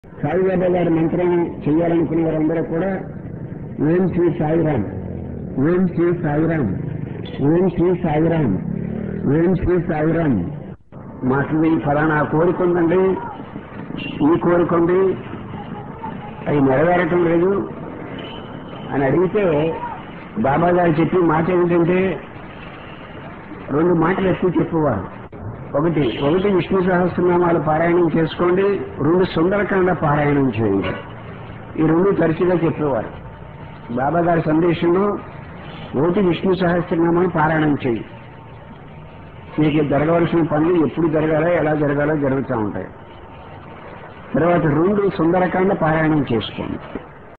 సాయిబాబా గారి మంత్రం చేయాలనుకునే వారందరూ కూడా ఓం శ్రీ సాయిరామ్ ఓం శ్రీ సాయిరామ్ ఓం శ్రీ సాయిరామ్ ఓం శ్రీ సాయిరామ్ మాకు ఈ ఫలానా కోరిక ఉందండి ఈ కోరిక ఉంది అది నెరవేరటం లేదు అని అడిగితే బాబా గారు చెప్పి మాట ఏమిటంటే రెండు మాటలు ఎక్కువ చెప్పేవారు ఒకటి ఒకటి విష్ణు సహస్రనామాలు పారాయణం చేసుకోండి రెండు సుందరకాండ పారాయణం చేయండి ఈ రెండు తరచుగా చెప్పేవారు బాబా గారి సందేశంలో ఒకటి విష్ణు సహస్రనామాలు పారాయణం చేయి మీకు జరగవలసిన పనులు ఎప్పుడు జరగాలో ఎలా జరగాలో జరుగుతూ ఉంటాయి తర్వాత రెండు సుందరకాండ పారాయణం చేసుకోండి